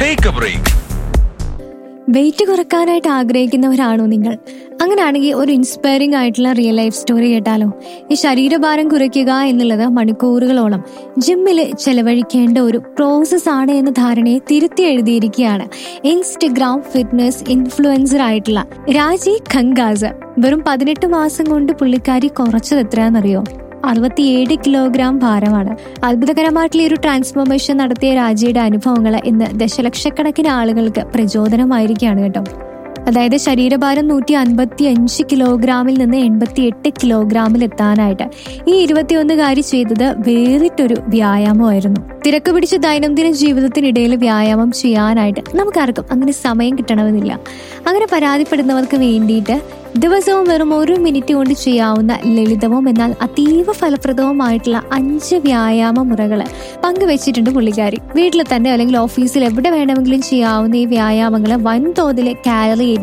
take a break weight കുറക്കാനായിട്ട് ആഗ്രഹിക്കുന്നവരാണോ നിങ്ങൾ അങ്ങനെയാണെങ്കിൽ ഒരു ഇൻസ്പയറിംഗ് ആയിട്ടുള്ള റിയൽ ലൈഫ് സ്റ്റോറി കേട്ടാലോ ഈ ശരീരഭാരം കുറയ്ക്കുക എന്നുള്ളത് മണിക്കൂറുകളോളം ജിമ്മിൽ ചെലവഴിക്കേണ്ട ഒരു പ്രോസസ് ആണ് എന്ന ധാരണയെ തിരുത്തി എഴുതിയിരിക്കുകയാണ് ഇൻസ്റ്റഗ്രാം ഫിറ്റ്നസ് ഇൻഫ്ലുവൻസർ ആയിട്ടുള്ള രാജി ഖങ്കാസ് വെറും പതിനെട്ട് മാസം കൊണ്ട് പുള്ളിക്കാരി കുറച്ചത് എത്രയാണെന്നറിയോ അറുപത്തിയേഴ് കിലോഗ്രാം ഭാരമാണ് അത്ഭുതകരമായിട്ടുള്ള ഈ ഒരു ട്രാൻസ്ഫോർമേഷൻ നടത്തിയ രാജിയുടെ അനുഭവങ്ങൾ ഇന്ന് ദശലക്ഷക്കണക്കിന് ആളുകൾക്ക് പ്രചോദനമായിരിക്കുകയാണ് കേട്ടോ അതായത് ശരീരഭാരം നൂറ്റി അൻപത്തി അഞ്ച് കിലോഗ്രാമിൽ നിന്ന് എൺപത്തി എട്ട് കിലോഗ്രാമിൽ എത്താനായിട്ട് ഈ ഇരുപത്തിയൊന്നുകാരി ചെയ്തത് വേറിട്ടൊരു വ്യായാമമായിരുന്നു തിരക്ക് പിടിച്ച ദൈനംദിന ജീവിതത്തിനിടയിൽ വ്യായാമം ചെയ്യാനായിട്ട് നമുക്കാർക്കും അങ്ങനെ സമയം കിട്ടണമെന്നില്ല അങ്ങനെ പരാതിപ്പെടുന്നവർക്ക് വേണ്ടിയിട്ട് ദിവസവും വെറും ഒരു മിനിറ്റ് കൊണ്ട് ചെയ്യാവുന്ന ലളിതവും എന്നാൽ അതീവ ഫലപ്രദവുമായിട്ടുള്ള അഞ്ച് വ്യായാമ മുറകൾ പങ്കുവെച്ചിട്ടുണ്ട് പുള്ളിക്കാരി വീട്ടിൽ തന്നെ അല്ലെങ്കിൽ ഓഫീസിൽ എവിടെ വേണമെങ്കിലും ചെയ്യാവുന്ന ഈ വ്യായാമങ്ങൾ വൻതോതിൽ കാലറി